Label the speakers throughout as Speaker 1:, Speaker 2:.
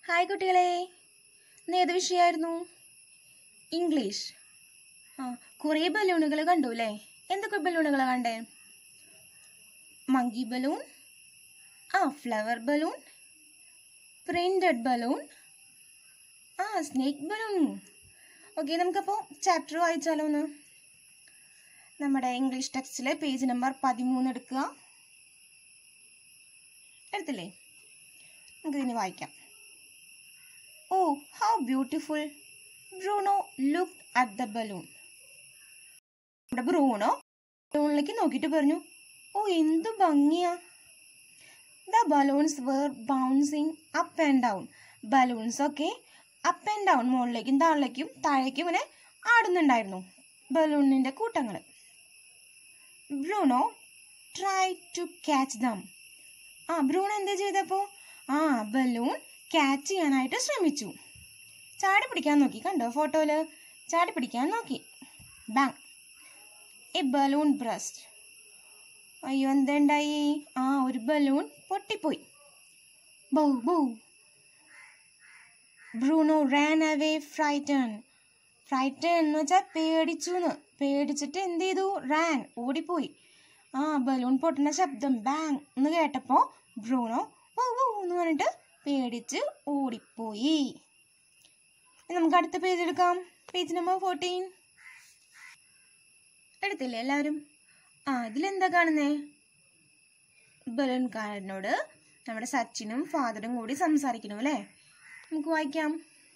Speaker 1: Hi കുട്ടികളെ ഇന്ന് ഏത് വിഷയമായിരുന്നു ഇംഗ്ലീഷ് ആ കുറേ ബലൂണുകൾ കണ്ടു അല്ലേ എന്തൊക്കെ ബലൂണുകളാണ് കണ്ടേ മങ്കി ബലൂൺ ആ ഫ്ലവർ ബലൂൺ പ്രിന്റഡ് ബലൂൺ ആ സ്നേക്ക് ബലൂൺ ഓക്കെ നമുക്കപ്പോൾ ചാപ്റ്റർ വായിച്ചാലോ ഒന്ന് നമ്മുടെ ഇംഗ്ലീഷ് ടെക്സ്റ്റിലെ പേജ് നമ്പർ പതിമൂന്ന് എടുക്കുക എടുത്തില്ലേ നമുക്കിതിന് വായിക്കാം oh how beautiful Bruno look at the balloon നമ്മുടെ ബ്രൂണോ ബലൂണിലേക്ക് നോക്കിയിട്ട് പറഞ്ഞു ഓ എന്തു ഭംഗിയാ the balloons were bouncing up and down balloons ഒക്കെ അപ്പ് ആൻഡ് ഡൗൺ മുകളിലേക്കും താഴേക്കും താഴേക്കും ഇങ്ങനെ ആടുന്നുണ്ടായിരുന്നു ബലൂണിൻ്റെ കൂട്ടങ്ങൾ Bruno try to catch them ആ ബ്രൂൺ എന്താ ചെയ്തപ്പോൾ ആ ബലൂൺ ക്യാച്ച് ചെയ്യാനായിട്ട് ശ്രമിച്ചു ചാടി പിടിക്കാൻ നോക്കി കണ്ടോ ഫോട്ടോയിൽ ചാടി പിടിക്കാൻ നോക്കി ബാങ് എ ബലൂൺ ബ്രസ്റ്റ് അയ്യോ എന്തുണ്ടായി ആ ഒരു ബലൂൺ പൊട്ടിപ്പോയി bow bow Bruno ran away frightened frightened എന്ന് വെച്ചാൽ പേടിച്ചു എന്ന് പേടിച്ചിട്ട് എന്ത് ചെയ്തു റാൻ ഓടിപ്പോയി ആ ബലൂൺ പൊട്ടുന്ന ശബ്ദം ബാങ് എന്ന് കേട്ടപ്പോൾ ബ്രൂണോ വൗ വൗ എന്ന് പറഞ്ഞിട്ട് പേടിച്ച് ഓടിപ്പോയി ഇനി നമുക്ക് അടുത്ത പേജ് എടുക്കാം പേജ് നമ്പർ ഫോർട്ടീൻ എടുത്തില്ലേ എല്ലാവരും ആ ഇതിലെന്താ കാണുന്നേ ബലൂൺകാരനോട് നമ്മുടെ സച്ചിനും ഫാദറും കൂടി സംസാരിക്കണം അല്ലേ നമുക്ക് വായിക്കാം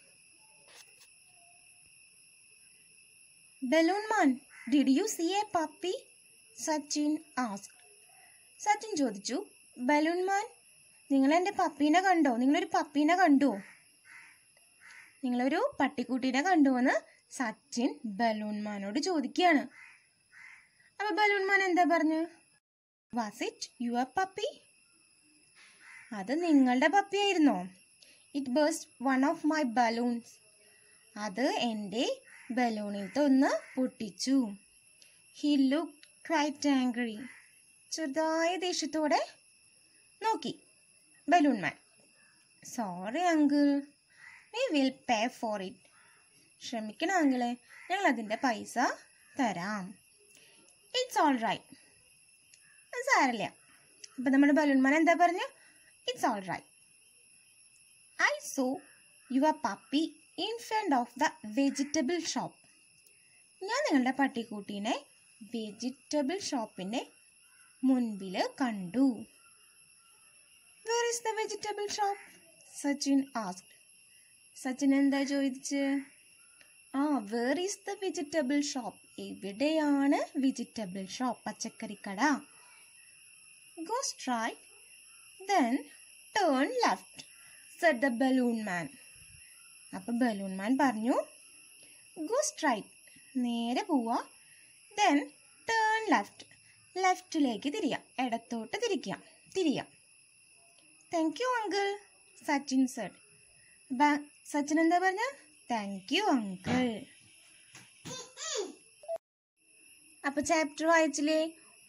Speaker 1: balloon man did you see a puppy Sachin ask Sachin ചോദിച്ചു ബലൂൺ മാൻ നിങ്ങൾ എൻ്റെ പപ്പീനെ കണ്ടോ നിങ്ങളൊരു പപ്പീനെ കണ്ടോ നിങ്ങളൊരു പട്ടിക്കുട്ടീനെ കണ്ടുവെന്ന് സച്ചിൻ ബലൂൺ മാനോട് ചോദിക്കുകയാണ് അപ്പൊ ബലൂൺ മാൻ എന്താ പറഞ്ഞു വാസ് ഇറ്റ് യുവർ പപ്പി അത് നിങ്ങളുടെ പപ്പിയായിരുന്നോ it burst one of my balloons അത് എൻ്റെ ബലൂണിലത്തെ ഒന്ന് പൊട്ടിച്ചു ഹി ലുക്ക് ക്രൈറ്റ് ആംഗ്രി ചെറുതായ ദേഷ്യത്തോടെ നോക്കി balloon man sorry uncle we will pay for it ക്ഷമിക്കണം അങ്കിളെ ഞങ്ങൾ അതിൻ്റെ പൈസ തരാം ഇറ്റ്സ് ഓൾ റൈറ്റ് അത് സാരല്ല അപ്പം നമ്മുടെ ബലൂൺ മാൻ എന്താ പറഞ്ഞു it's all right I saw your puppy in front of the vegetable shop ഞാൻ നിങ്ങളുടെ പട്ടിക്കൂട്ടീനെ വെജിറ്റബിൾ ഷോപ്പിൻ്റെ മുൻപിൽ കണ്ടു where is the vegetable shop Sachin asked Sachin എന്താ ചോദിച്ച് ആ where is the vegetable shop എവിടെയാണ് വെജിറ്റബിൾ ഷോപ്പ് പച്ചക്കറിക്കട go straight then turn left said the balloon man അപ്പം ബലൂൺ മാൻ പറഞ്ഞു ഗോ സ്ട്രൈറ്റ് നേരെ പോവുക ദെൻ ടേൺ ലെഫ്റ്റ് ലെഫ്റ്റിലേക്ക് തിരിയാം ഇടത്തോട്ട് തിരിക്കാം തിരിയാം thank you uncle Sachin said Sachin എന്താ പറഞ്ഞ താങ്ക് യു അങ്കിൾ അപ്പൊ ചാപ്റ്റർ വായിച്ചില്ലേ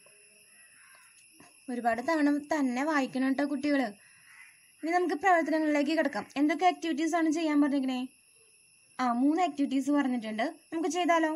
Speaker 1: ഒരുപാട് തവണ തന്നെ വായിക്കണം കേട്ടോ കുട്ടികൾ ഇനി നമുക്ക് പ്രവർത്തനങ്ങളിലേക്ക് കിടക്കാം എന്തൊക്കെ ആക്ടിവിറ്റീസ് ആണ് ചെയ്യാൻ പറഞ്ഞിരിക്കണേ ആ മൂന്ന് ആക്ടിവിറ്റീസ് പറഞ്ഞിട്ടുണ്ട് നമുക്ക് ചെയ്താലോ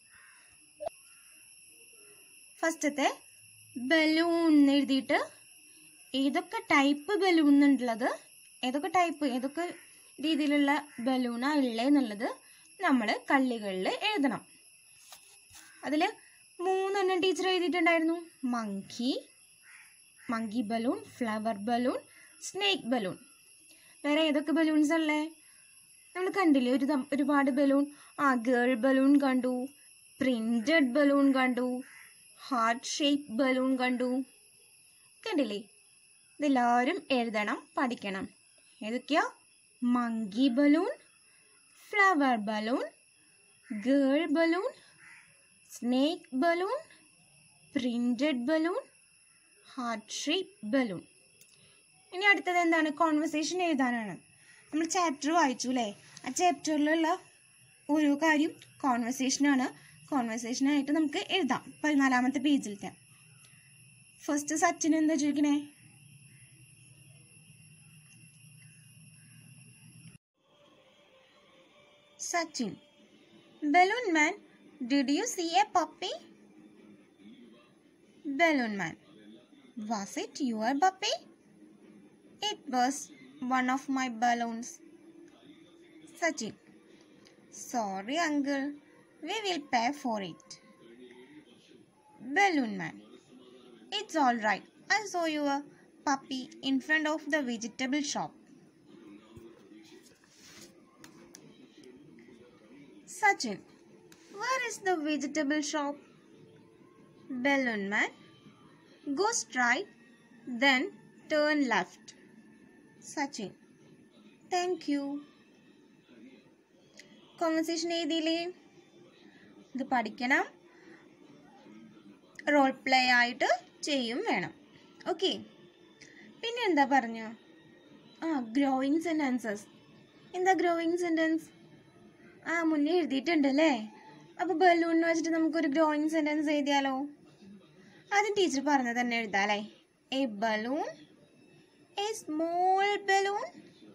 Speaker 1: ഫസ്റ്റത്തെ ബലൂൺ എഴുതിയിട്ട് ഏതൊക്കെ ടൈപ്പ് ബലൂൺ ഉള്ളത് ഏതൊക്കെ ടൈപ്പ് ഏതൊക്കെ രീതിയിലുള്ള ബലൂണാ ഉള്ളത് എന്നുള്ളത് നമ്മൾ കള്ളികളിൽ എഴുതണം അതിൽ മൂന്നെണ്ണം ടീച്ചർ എഴുതിയിട്ടുണ്ടായിരുന്നു monkey monkey balloon flower balloon snake balloon വേറെ ഏതൊക്കെ ബലൂൺസ് ഉള്ളേ നമ്മൾ കണ്ടില്ലേ ഒരു തം- ഒരുപാട് ബലൂൺ ആ ഗേൾ ബലൂൺ കണ്ടു പ്രിന്റഡ് ബലൂൺ കണ്ടു ഹാർട്ട് ഷേപ്പ് ബലൂൺ കണ്ടു കണ്ടില്ലേ ഇതെല്ലാവരും എഴുതണം പഠിക്കണം ഏതൊക്കെയാ monkey balloon flower balloon girl balloon snake balloon printed balloon heart shape balloon ഇനി അടുത്തത് എന്താണ് കോൺവെർസേഷൻ എഴുതാനാണ് നമ്മൾ ചാപ്റ്റർ വായിച്ചു അല്ലേ ആ ചാപ്റ്ററിലുള്ള ഓരോ കാര്യം കോൺവെർസേഷനാണ് കോൺവെർസേഷനായിട്ട് നമുക്ക് എഴുതാം പതിനാലാമത്തെ പേജിലത്തെ ഫസ്റ്റ് സച്ചിൻ എന്താ ചോദിക്കണേ Sachin. Balloon man, did you see a puppy? Balloon man. Was it your puppy? It was one of my balloons. Sachin. Sorry, uncle. We will pay for it. Balloon man. It's all right. I saw your puppy in front of the vegetable shop. Sachin. Where is the vegetable shop? Balloon man. Go straight, then turn left. Sachin. Thank you. Conversation എഴുതിയില്ലേ ഇത് പഠിക്കണം role play ആയിട്ട് ചെയ്യും വേണം okay പിന്നെ എന്താ പറഞ്ഞ ആ ഗ്രോയിങ് സെൻറ്റൻസസ് എന്താ ഗ്രോയിങ് സെൻറ്റൻസ് ആ മുന്നേ എഴുതിയിട്ടുണ്ട് അല്ലേ അപ്പോൾ ബലൂൺ വെച്ചിട്ട് നമുക്കൊരു ഗ്രോയിങ് സെൻറ്റൻസ് എഴുതിയാലോ ആദ്യം ടീച്ചർ പറഞ്ഞത് തന്നെ എഴുതാം അല്ലേ a balloon a small balloon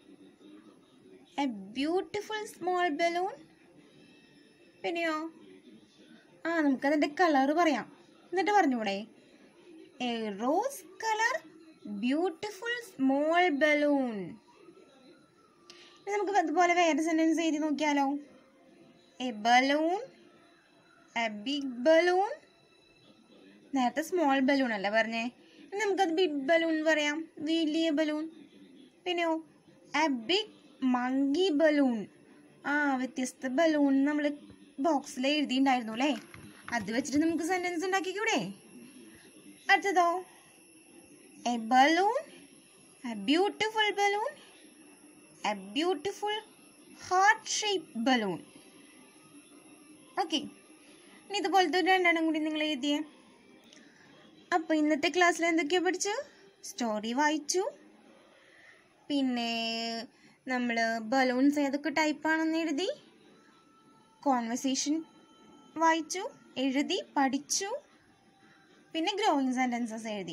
Speaker 1: a beautiful small balloon പിന്നെയോ ആ നമുക്കതിൻ്റെ കളർ പറയാം എന്നിട്ട് പറഞ്ഞൂടെ a rose colour beautiful small balloon ഇനി നമുക്ക് അതുപോലെ വേറെ സെൻറ്റൻസ് എഴുതി നോക്കിയാലോ a balloon a big balloon നേരത്തെ സ്മോൾ ബലൂൺ അല്ലേ പറഞ്ഞേ ഇനി നമുക്കത് ബിഗ് ബലൂൺ പറയാം വലിയ ബലൂൺ പിന്നെയോ എ ബിഗ് മങ്കി ബലൂൺ ആ വ്യത്യസ്ത ബലൂൺ നമ്മൾ ബോക്സിൽ എഴുതിയിട്ടുണ്ടായിരുന്നു അല്ലേ അത് വെച്ചിട്ട് നമുക്ക് സെൻറ്റൻസ് ഉണ്ടാക്കിക്കൂടെ അടുത്തതോ a balloon a beautiful balloon a beautiful heart shape balloon okay ഇനി ഇതുപോലത്തെ ഒരു രണ്ടെണ്ണം കൂടി നിങ്ങൾ എഴുതിയേ അപ്പോൾ ഇന്നത്തെ ക്ലാസ്സിൽ എന്തൊക്കെയാണ് പഠിച്ചു സ്റ്റോറി വായിച്ചു പിന്നെ നമ്മൾ ബലൂൺസ് ഏതൊക്കെ ടൈപ്പാണെന്ന് എഴുതി കോൺവെർസേഷൻ വായിച്ചു എഴുതി പഠിച്ചു പിന്നെ ഗ്രോയിങ് സെൻറ്റൻസസ് എഴുതി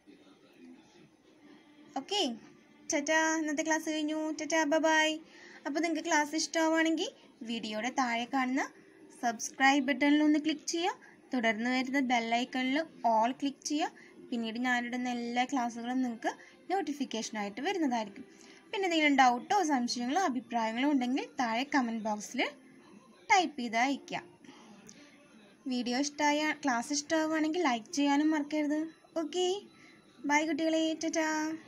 Speaker 1: ഓക്കെ ചറ്റാ ഇന്നത്തെ ക്ലാസ് കഴിഞ്ഞു ചറ്റാ ബൈ അപ്പോൾ നിങ്ങൾക്ക് ക്ലാസ് ഇഷ്ടമാവുകയാണെങ്കിൽ വീഡിയോയുടെ താഴെ കാണുന്ന സബ്സ്ക്രൈബ് ബട്ടണിൽ ഒന്ന് ക്ലിക്ക് ചെയ്യുക തുടർന്ന് വരുന്ന ബെല്ലൈക്കണിൽ ഓൾ ക്ലിക്ക് ചെയ്യുക പിന്നീട് ഞാനിടുന്ന എല്ലാ ക്ലാസ്സുകളും നിങ്ങൾക്ക് നോട്ടിഫിക്കേഷനായിട്ട് വരുന്നതായിരിക്കും പിന്നെ എന്തെങ്കിലും ഡൗട്ടോ സംശയങ്ങളോ അഭിപ്രായങ്ങളോ ഉണ്ടെങ്കിൽ താഴെ കമൻറ്റ് ബോക്സിൽ ടൈപ്പ് ചെയ്ത് അയയ്ക്കുക വീഡിയോ ഇഷ്ടമായ ക്ലാസ് ഇഷ്ടമാവുകയാണെങ്കിൽ ലൈക്ക് ചെയ്യാനും മറക്കരുത് ഓക്കെ ബൈ കുട്ടികളെ ടാറ്റാ